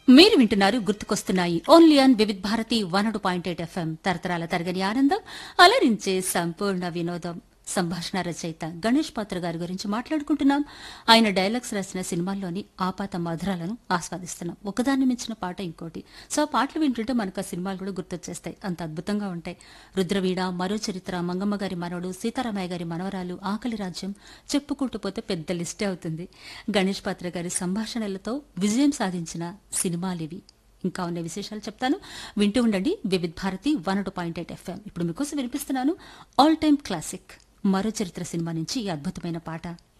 మీరు వింటున్నారు గుర్తుకొస్తున్నాయి only on Vividh Bharati one point eight FM తరతరాల తరగని ఆనందం అలరించే సంపూర్ణ వినోదం సంభాషణ రచయిత గణేష్ పాత్ర గారి గురించి మాట్లాడుకుంటున్నాం ఆయన డైలాగ్స్ రాసిన సినిమాల్లోని ఆపాత మధురాలను ఆస్వాదిస్తున్నాం ఒకదాన్ని మించిన పాట ఇంకోటి సో ఆ పాటలు వింటుంటే మనకు ఆ సినిమాలు కూడా గుర్తొచ్చేస్తాయి అంత అద్భుతంగా ఉంటాయి రుద్రవీణ మరో చరిత్ర మంగమ్మ గారి మనవడు సీతారామయ్య గారి మనవరాలు ఆకలి రాజ్యం చెప్పుకుంటూ పోతే పెద్ద లిస్టే అవుతుంది గణేష్ పాత్ర గారి సంభాషణలతో విజయం సాధించిన సినిమాలివి ఇంకా ఉన్న విశేషాలు చెప్తాను వింటూ ఉండండి Vividh Bharati one point eight FM ఇప్పుడు మీకోసం వినిపిస్తున్నాను ఆల్ టైమ్ క్లాసిక్ మరో చరిత్ర సినిమా నుంచి ఈ అద్భుతమైన పాట